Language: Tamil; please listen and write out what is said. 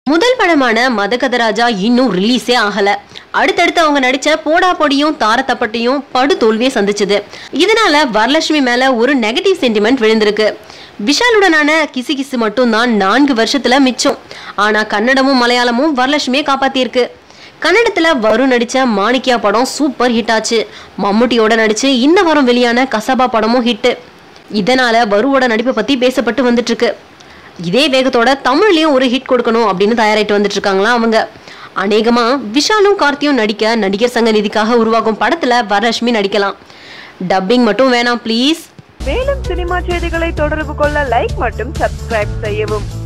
முதல் படமான மதகதராஜா இன்னும் ரிலீஸே ஆகல அடுத்தடுத்து அவங்க நடிச்ச போடா பொடியும் தாரத்தப்பட்டியும் படு தோல்வியை சந்திச்சது இதனால வரலட்சுமி மேல ஒரு நெகட்டிவ் சென்டிமெண்ட் விழுந்திருக்கு விஷாலுடனான கிசு கிசு மட்டும் தான் நான்கு வருஷத்துல மிச்சம் ஆனா கன்னடமும் மலையாளமும் வரலட்சுமியை காப்பாத்தியிருக்கு கன்னடத்துல வருண் நடிச்ச மாணிக்கியா படம் சூப்பர் ஹிட் ஆச்சு மம்முட்டியோட நடிச்சு இந்த வாரம் வெளியான கசபா படமும் ஹிட் இதனால வருவோட நடிப்பை பத்தி பேசப்பட்டு வந்துட்டு இருக்கு இதே வேகத்தோட தமிழ்லயும் ஒரு ஹிட் கொடுக்கணும் அப்படின்னு தயாராயிட்டு வந்துட்டு இருக்காங்களா அவங்க அநேகமா விஷாலும் கார்த்தியும் நடிக்க நடிகர் சங்க நிதிக்காக உருவாகும் படத்துல வரலட்சுமி நடிக்கலாம் டப்பிங் மட்டும் வேணாம் ப்ளீஸ் மேலும் சினிமா செய்திகளை தொடர்பு கொள்ள லைக் மற்றும் சப்ஸ்கிரைப் செய்யவும்